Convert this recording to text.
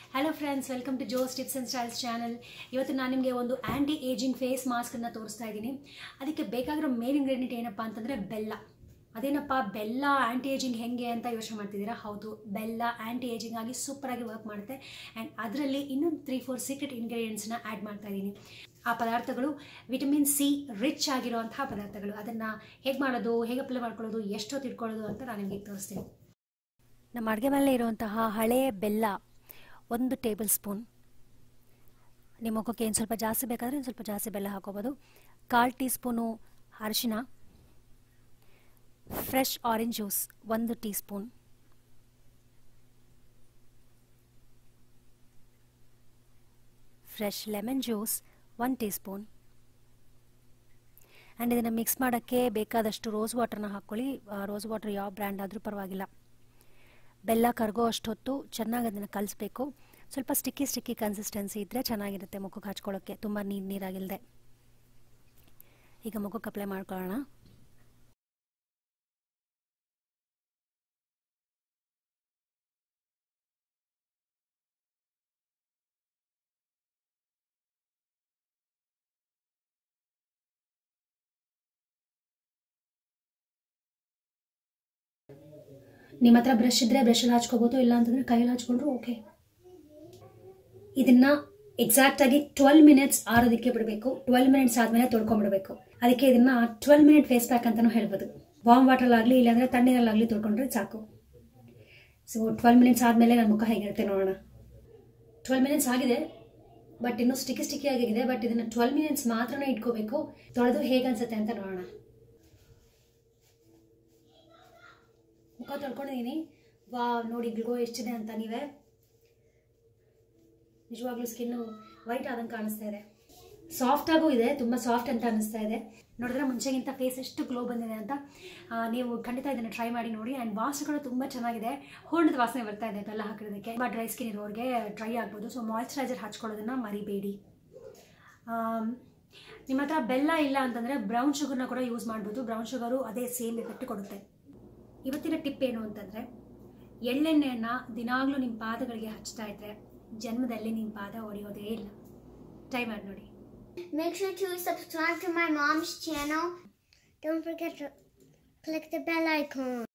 Hello friends welcome to Jo's tips and styles channel ಇವತ್ತು ನಾನು ನಿಮಗೆ ಒಂದು ಆ್ಯಂಟಿ ಏಜಿಂಗ್ ಫೇಸ್ ಮಾಸ್ಕನ್ನು ತೋರಿಸ್ತಾ ಇದ್ದೀನಿ ಅದಕ್ಕೆ ಬೇಕಾಗಿರೋ ಮೇನ್ ಇಂಗ್ರೀಡಿಯೆಂಟ್ ಏನಪ್ಪ ಅಂತಂದರೆ ಬೆಲ್ಲ ಅದೇನಪ್ಪ ಬೆಲ್ಲ ಆ್ಯಂಟಿ ಏಜಿಂಗ್ ಹೆಂಗೆ ಅಂತ ಯೋಚನೆ ಮಾಡ್ತಿದ್ದೀರಾ ಹೌದು ಬೆಲ್ಲ ಆ್ಯಂಟಿ ಏಜಿಂಗ್ ಆಗಿ ಸೂಪರಾಗಿ ವರ್ಕ್ ಮಾಡುತ್ತೆ ಆ್ಯಂಡ್ ಅದರಲ್ಲಿ ಇನ್ನೊಂದು ತ್ರೀ ಫೋರ್ ಸೀಕ್ರೆಟ್ ಇಂಗ್ರೀಡಿಯೆಂಟ್ಸ್ನ ಆ್ಯಡ್ ಮಾಡ್ತಾ ಇದ್ದೀನಿ ಆ ಪದಾರ್ಥಗಳು ವಿಟಮಿನ್ ಸಿ ರಿಚ್ ಆಗಿರುವಂತಹ ಪದಾರ್ಥಗಳು ಅದನ್ನು ಹೇಗೆ ಮಾಡೋದು ಹೇಗೆ ಅಪ್ಲೈ ಮಾಡ್ಕೊಳ್ಳೋದು ಎಷ್ಟೊತ್ತು ಇಟ್ಕೊಳ್ಳೋದು ಅಂತ ನಾನು ನಿಮಗೆ ತೋರಿಸ್ತೀನಿ ನಮ್ಮ ಅಡುಗೆ ಮೇಲೆ ಇರುವಂತಹ ಹಳೆಯ ಬೆಲ್ಲ ಒಂದು ಟೇಬಲ್ ಸ್ಪೂನ್ ನಿಮ್ಮ ಮುಖಕ್ಕೆ ಏನು ಸ್ವಲ್ಪ ಜಾಸ್ತಿ ಬೇಕಾದರೆ ಒಂದು ಸ್ವಲ್ಪ ಜಾಸ್ತಿ ಬೆಲ್ಲ ಹಾಕೋಬೋದು ಕಾಲು ಟೀ ಸ್ಪೂನು ಅರಿಶಿನ ಫ್ರೆಶ್ ಆರೆಂಜ್ ಜ್ಯೂಸ್ ಒಂದು teaspoon fresh lemon juice one teaspoon and ಇದನ್ನು ಮಿಕ್ಸ್ ಮಾಡೋಕ್ಕೆ ಬೇಕಾದಷ್ಟು ರೋಸ್ ವಾಟರ್ನ ಹಾಕ್ಕೊಳ್ಳಿ ರೋಸ್ ವಾಟರ್ ಯಾವ ಬ್ರ್ಯಾಂಡ್ ಆದರೂ ಪರವಾಗಿಲ್ಲ ಬೆಲ್ಲ ಕರಗೋ ಅಷ್ಟು ಹೊತ್ತು ಚೆನ್ನಾಗಿ ಅದನ್ನು ಕಲಿಸ್ಬೇಕು ಸ್ವಲ್ಪ ಸ್ಟಿಕ್ಕಿ ಸ್ಟಿಕ್ಕಿ ಕನ್ಸಿಸ್ಟೆನ್ಸಿ ಇದ್ದರೆ ಚೆನ್ನಾಗಿರುತ್ತೆ ಮುಖಕ್ಕೆ ಹಚ್ಕೊಳ್ಳೋಕ್ಕೆ ತುಂಬ ನೀರು ನೀರಾಗಿಲ್ಲದೆ ಈಗ ಮುಖಕ್ಕೆ ಅಪ್ಲೈ ಮಾಡ್ಕೊಳ್ಳೋಣ ನಿಮ್ಮ ಹತ್ರ ಬ್ರಷ್ ಇದ್ದರೆ ಬ್ರಷಲ್ಲಿ ಹಚ್ಕೋಬೋದು ಇಲ್ಲ ಅಂತಂದರೆ ಕೈಯಲ್ಲಿ ಹಚ್ಕೊಂಡ್ರು ಓಕೆ ಇದನ್ನ ಎಕ್ಸಾಕ್ಟ್ ಆಗಿ ಟ್ವೆಲ್ ಮಿನಿಟ್ಸ್ ಆರೋದಕ್ಕೆ ಬಿಡಬೇಕು ಟ್ವೆಲ್ ಮಿನಿಟ್ಸ್ ಆದಮೇಲೆ ತೊಳ್ಕೊಂಡ್ಬಿಡ್ಬೇಕು ಅದಕ್ಕೆ ಇದನ್ನ ಟ್ವೆಲ್ ಮಿನಿಟ್ ಫೇಸ್ ಪ್ಯಾಕ್ ಅಂತಾನೂ ಹೇಳ್ಬೋದು ವಾಮ್ ವಾಟರ್ ಆಗಲಿ ಇಲ್ಲಾಂದ್ರೆ ತಣ್ಣೀರಲ್ಲಾಗಲಿ ತೊಳ್ಕೊಂಡ್ರೆ ಸಾಕು ಸೊ ಟ್ವೆಲ್ ಮಿನಿಟ್ಸ್ ಆದಮೇಲೆ ನನ್ನ ಮುಖ ಹೇಗಿರುತ್ತೆ ನೋಡೋಣ ಟ್ವೆಲ್ ಮಿನಿಟ್ಸ್ ಆಗಿದೆ ಬಟ್ ಇನ್ನೂ ಸ್ಟಿಕ್ಕಿ ಸ್ಟಿಕ್ಕಿ ಆಗಿದೆ ಬಟ್ ಇದನ್ನ ಟ್ವೆಲ್ ಮಿನಿಟ್ಸ್ ಮಾತ್ರನೇ ಇಟ್ಕೋಬೇಕು ತೊಳೆದು ಹೇಗೆ ಅನ್ಸುತ್ತೆ ಅಂತ ನೋಡೋಣ ಮುಖ ತೊಳ್ಕೊಂಡಿದ್ದೀನಿ ವಾ ನೋಡಿ ಗ್ಲೋ ಎಷ್ಟಿದೆ ಅಂತ ನೀವೇ ನಿಜವಾಗ್ಲೂ ಸ್ಕಿನ್ನು ವೈಟ್ ಆದಂಗೆ ಕಾಣಿಸ್ತಾ ಇದೆ ಸಾಫ್ಟ್ ಆಗೂ ಇದೆ ತುಂಬ ಸಾಫ್ಟ್ ಅಂತ ಅನಿಸ್ತಾ ಇದೆ ನೋಡಿದ್ರೆ ಮುಂಚೆಗಿಂತ ಫೇಸ್ ಎಷ್ಟು ಗ್ಲೋ ಬಂದಿದೆ ಅಂತ ಆ, ನೀವು ಖಂಡಿತ ಇದನ್ನು ಟ್ರೈ ಮಾಡಿ ನೋಡಿ ಆ್ಯಂಡ್ ವಾಸನೆ ಕೂಡ ತುಂಬ ಚೆನ್ನಾಗಿದೆ ಹೂರ್ಣದ ವಾಸನೆ ಬರ್ತಾ ಇದೆ ಬೆಲ್ಲ ಹಾಕಿರೋದಕ್ಕೆ ತುಂಬ ಡ್ರೈ ಸ್ಕಿನ್ ಇರೋರಿಗೆ ಡ್ರೈ ಆಗ್ಬೋದು ಸೊ ಮಾಯ್ಶ್ಚರೈಸರ್ ಹಚ್ಕೊಳ್ಳೋದನ್ನು ಮರಿಬೇಡಿ ಆಮ್, ನಿಮ್ಮ ಹತ್ರ ಬೆಲ್ಲ ಇಲ್ಲ ಅಂತಂದರೆ ಬ್ರೌನ್ ಶುಗರ್ನ ಕೂಡ ಯೂಸ್ ಮಾಡ್ಬೋದು ಬ್ರೌನ್ ಶುಗರು ಅದೇ ಸೇಮ್ ಎಫೆಕ್ಟ್ ಕೊಡುತ್ತೆ ಇವತ್ತಿನ ಟಿಪ್ ಏನು ಅಂತಂದರೆ ಎಳ್ಳೆಣ್ಣೆಯನ್ನು ದಿನಾಗಲೂ ನಿಮ್ಮ ಪಾದಗಳಿಗೆ ಹಚ್ತಾ ಇದ್ರೆ ಜನ್ಮದಲ್ಲಿ ನಿಮ್ಮ ಪಾದ ಹೊಡೆಯೋದೇ ಇಲ್ಲ ಟ್ರೈ ಮಾಡಿ ನೋಡಿ Make sure to subscribe to my mom's channel. Don't forget to click the bell icon.